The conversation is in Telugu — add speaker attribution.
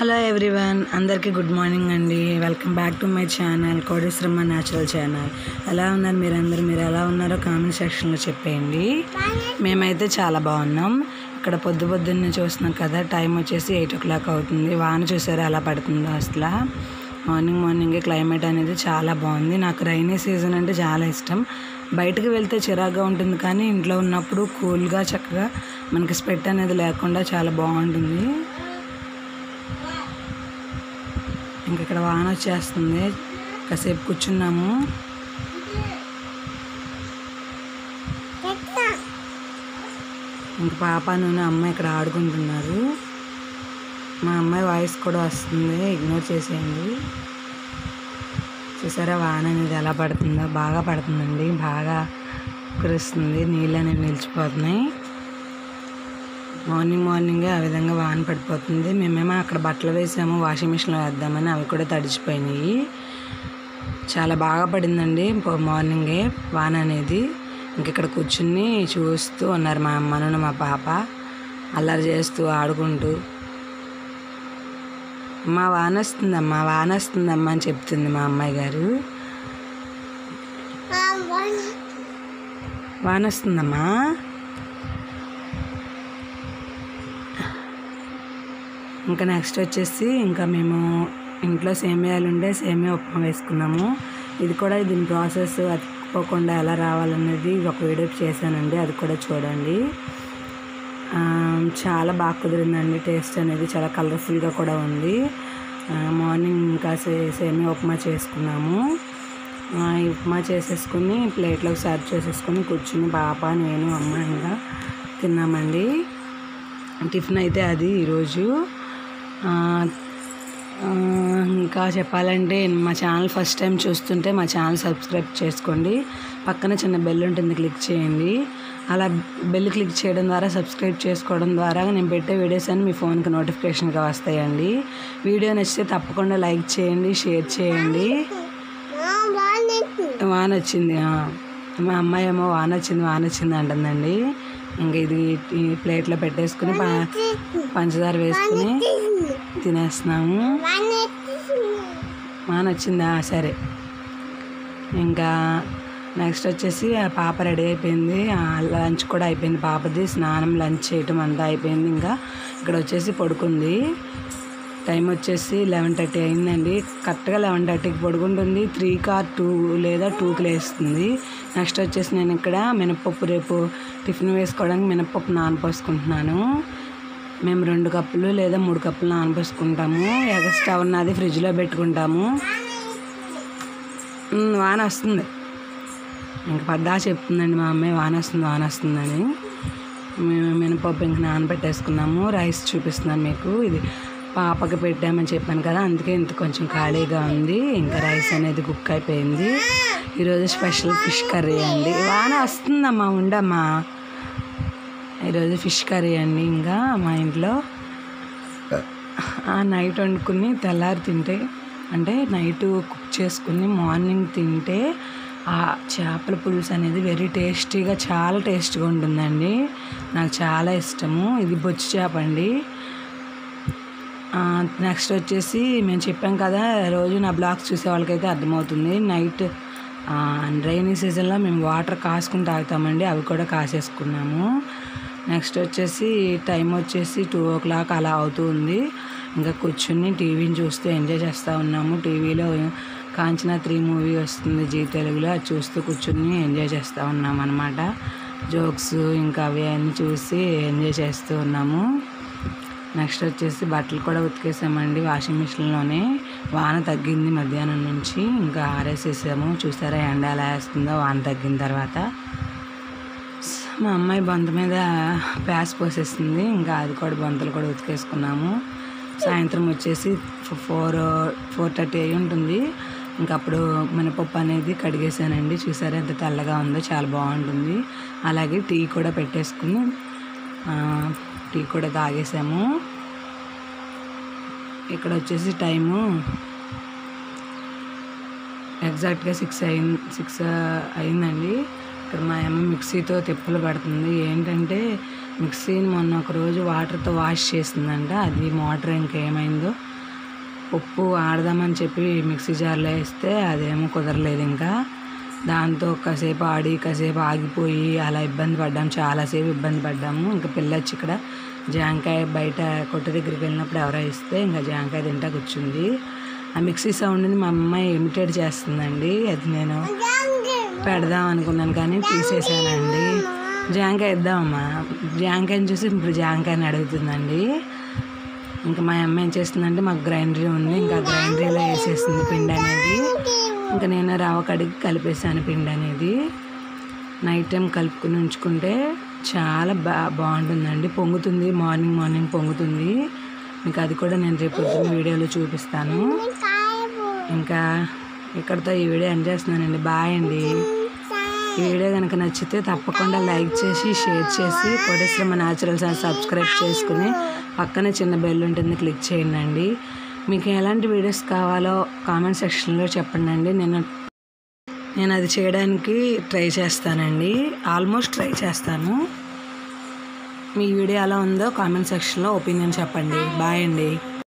Speaker 1: హలో ఎవ్రీవన్ అందరికీ గుడ్ మార్నింగ్ అండి welcome back to my channel Kodeswaramma natural channel ఎలా ఉన్నారు మీరందరూ మీరు ఎలా ఉన్నారో కామెంట్ సెక్షన్లో చెప్పేయండి మేమైతే చాలా బాగున్నాం ఇక్కడ పొద్దు పొద్దున్నే చూస్తున్నాం కదా టైం వచ్చేసి ఎయిట్ ఓ క్లాక్ అవుతుంది వాన చూసారా ఎలా పడుతుందో అసలు మార్నింగ్ మార్నింగే క్లైమేట్ అనేది చాలా బాగుంది నాకు రైనీ సీజన్ అంటే చాలా ఇష్టం బయటకు వెళ్తే చిరాగ్గా ఉంటుంది కానీ ఇంట్లో ఉన్నప్పుడు కూల్గా చక్కగా మనకి స్పెట్ అనేది లేకుండా చాలా బాగుంటుంది ఇంక ఇక్కడ వాన వచ్చేస్తుంది కాసేపు కూర్చున్నాము ఇంక పాప నేను అమ్మ ఇక్కడ ఆడుకుంటున్నారు మా అమ్మాయి వాయిస్ కూడా వస్తుంది ఇగ్నోర్ చేసేయండి చూసారా వాన అనేది ఎలా పడుతుందో బాగా పడుతుందండి బాగా కురుస్తుంది నీళ్ళు అనేవి నిలిచిపోతున్నాయి మార్నింగ్ మార్నింగే ఆ విధంగా వాన పడిపోతుంది మేమేమో అక్కడ బట్టలు వేసాము వాషింగ్ మిషన్లో వేద్దామని అవి కూడా తడిచిపోయినాయి చాలా బాగా పడిందండి పో- మార్నింగే వాన అనేది ఇంక ఇక్కడ కూర్చుని చూస్తూ ఉన్నారు మా అమ్మను మా పాప అల్లరి చేస్తూ ఆడుకుంటూ మా వాన వస్తుందమ్మా వాన వస్తుందమ్మా అని చెప్తుంది మా అమ్మాయి గారు వాన వస్తుందమ్మా ఇంకా నెక్స్ట్ వచ్చేసి ఇంకా మేము ఇంట్లో సేమియాలు ఉండే సేమియా ఉప్మా వేసుకున్నాము ఇది కూడా దీని ప్రాసెస్ అతుక్కోకుండా ఎలా రావాలనేది ఒక వీడియో చేశానండి అది కూడా చూడండి ఆ, చాలా బాగా కుదిరిందండి టేస్ట్ అనేది చాలా కలర్ఫుల్గా కూడా ఉంది ఆ, మార్నింగ్ ఇంకా సే సేమియా ఉప్మా చేసుకున్నాము ఆ, ఈ ఉప్మా చేసేసుకుని ప్లేట్లోకి సర్వ్ చేసేసుకుని కూర్చుని పాప నేను అమ్మ ఇంకా తిన్నామండి టిఫిన్ అయితే అది ఈరోజు ఆ, ఆ, ఇంకా చెప్పాలంటే మా ఛానల్ ఫస్ట్ టైం చూస్తుంటే మా ఛానల్ సబ్స్క్రైబ్ చేసుకోండి పక్కన చిన్న బెల్ ఉంటుంది క్లిక్ చేయండి అలా బెల్ క్లిక్ చేయడం ద్వారా సబ్స్క్రైబ్ చేసుకోవడం ద్వారా నేను పెట్టే వీడియోస్ అన్ని మీ ఫోన్కి నోటిఫికేషన్గా వస్తాయండి వీడియో నచ్చితే తప్పకుండా లైక్ చేయండి షేర్ చేయండి వాన వచ్చింది ఆ. మా అమ్మాయి ఏమో వాన వచ్చింది వాన వచ్చింది అంటుందండి ఇంక ఇది ఈ ప్లేట్లో పెట్టేసుకుని ప- పంచదార వేసుకుని తినేస్తున్నాము వాన వచ్చిందా సరే ఇంకా నెక్స్ట్ వచ్చేసి ఆ పాప రెడీ అయిపోయింది ఆ లంచ్ కూడా అయిపోయింది పాపది స్నానం లంచ్ చేయటం అంతా అయిపోయింది ఇంకా ఇక్కడ వచ్చేసి పడుకుంది టైం వచ్చేసి లెవెన్ థర్టీ అయిందండి కరెక్ట్గా లెవెన్ థర్టీకి పడుకుంటుంది త్రీ కార్ టూ లేదా టూకి లేస్తుంది నెక్స్ట్ వచ్చేసి నేను ఇక్కడ మినపప్పు రేపు టిఫిన్ వేసుకోవడానికి మినపప్పు నానపోసుకుంటున్నాను మేము రెండు కప్పులు లేదా మూడు కప్పులు నానపోసుకుంటాము ఎగస్ట్రా ఉన్నది ఫ్రిడ్జ్లో పెట్టుకుంటాము ఉమ్, వాన వస్తుంది ఇంక పద్దా చెప్తుందండి మా అమ్మాయి వాన వస్తుంది వాన వస్తుందని మేము మినపప్పు ఇంక నానబెట్టేసుకున్నాము రైస్ చూపిస్తున్నాను మీకు ఇది పాపకి పెట్టామని చెప్పాను కదా అందుకే ఇంత కొంచెం ఖాళీగా ఉంది ఇంకా రైస్ అనేది కుక్ అయిపోయింది ఈరోజు స్పెషల్ ఫిష్ కర్రీ అండి వాన వస్తుందమ్మా ఉండమ్మా ఈరోజు ఫిష్ కర్రీ అండి ఇంకా మా ఇంట్లో ఆ నైట్ వండుకుని తెల్లారి తింటే అంటే నైట్ కుక్ చేసుకుని మార్నింగ్ తింటే ఆ చేపల పులుసు అనేది వెరీ టేస్టీగా చాలా టేస్ట్గా ఉంటుందండి నాకు చాలా ఇష్టము ఇది బొచ్చు చేప అండి నెక్స్ట్ వచ్చేసి మేము చెప్పాం కదా రోజు నా బ్లాగ్స్ చూసే వాళ్ళకైతే అర్థమవుతుంది నైట్ రైనీ సీజన్లో మేము వాటర్ కాసుకుని తాగుతామండి అవి కూడా కాసేసుకున్నాము నెక్స్ట్ వచ్చేసి టైం వచ్చేసి టూ ఓ క్లాక్ అలా అవుతుంది ఇంకా కూర్చుని టీవీని చూస్తూ ఎంజాయ్ చేస్తూ ఉన్నాము టీవీలో కాంచనా త్రీ మూవీ వస్తుంది జీ తెలుగులో అది చూస్తూ కూర్చుని ఎంజాయ్ చేస్తూ ఉన్నాం అనమాట జోక్స్ ఇంకా అవి అన్నీ చూసి ఎంజాయ్ చేస్తూ ఉన్నాము నెక్స్ట్ వచ్చేసి బట్టలు కూడా ఉతికేసామండి వాషింగ్ మిషన్లోనే వాన తగ్గింది మధ్యాహ్నం నుంచి ఇంకా ఆరేసేసాము చూసారా ఎండ ఎలా వేస్తుందో వాన తగ్గిన తర్వాత మా అమ్మాయి బొంత మీద ప్యాస్ పోసేస్తుంది ఇంకా అది కూడా బొంతలు కూడా ఉతికేసుకున్నాము సాయంత్రం వచ్చేసి ఫోర్ ఫోర్ థర్టీ అయి ఉంటుంది ఇంకా అప్పుడు మినపప్పు అనేది కడిగేసానండి చూసారా ఎంత తెల్లగా ఉందో చాలా బాగుంటుంది అలాగే టీ కూడా పెట్టేసుకుని ఆ, టీ కూడా తాగేసాము ఇక్కడ వచ్చేసి టైము ఎగ్జాక్ట్గా సిక్స్ అయింది సిక్స్ అయిందండి ఇక్కడ మా అమ్మ మిక్సీతో తిప్పలు పడుతుంది ఏంటంటే మిక్సీని మొన్న ఒక రోజు వాటర్తో వాష్ చేసిందంట అది మోటార్ ఇంకేమైందో ఉప్పు ఆడదామని చెప్పి మిక్సీ జార్లో వేస్తే అదేమో కుదరలేదు ఇంకా దాంతో కాసేపు ఆడి కాసేపు ఆగిపోయి అలా ఇబ్బంది పడ్డాము చాలాసేపు ఇబ్బంది పడ్డాము ఇంకా పిల్ల వచ్చి ఇక్కడ జాంకాయ బయట కొట్టు దగ్గరికి వెళ్ళినప్పుడు ఎవరో ఇస్తే ఇంకా జాంకాయ తింటా కూర్చుంది ఆ మిక్సీ సౌండ్ని మా అమ్మాయి ఇమిటేట్ చేస్తుందండి అది నేను పెడదాం అనుకున్నాను కానీ తీసేసానండి జాంకాయ ఇద్దామమ్మా జాంకాయని చూసి ఇప్పుడు జాంకాయని అడుగుతుందండి ఇంకా మా అమ్మ ఏం చేస్తుందంటే మాకు గ్రైండరీ ఉంది ఇంకా గ్రైండరీలో వేసేసింది పిండి అనేది ఇంకా నేను రవ కడిగి కలిపేసాను పిండి అనేది నైట్ టైం కలుపుకుని ఉంచుకుంటే చాలా బా బాగుంటుందండి పొంగుతుంది మార్నింగ్ మార్నింగ్ పొంగుతుంది మీకు అది కూడా నేను రేపు పొద్దున్న వీడియోలో చూపిస్తాను ఇంకా ఇక్కడితో ఈ వీడియో ఎండ్ చేస్తున్నానండి బాయ్ అండి ఈ వీడియో కనుక నచ్చితే తప్పకుండా లైక్ చేసి షేర్ చేసి కోటేశ్వరమ్మ న్యాచురల్స్ అని సబ్స్క్రైబ్ చేసుకుని పక్కనే చిన్న బెల్ ఉంటుంది క్లిక్ చేయండి అండి మీకు ఎలాంటి వీడియోస్ కావాలో కామెంట్ సెక్షన్లో చెప్పండి అండి నేను నేను అది చేయడానికి ట్రై చేస్తానండి ఆల్మోస్ట్ ట్రై చేస్తాను మీ వీడియో ఎలా ఉందో కామెంట్ సెక్షన్లో ఒపీనియన్ చెప్పండి బాయ్ అండి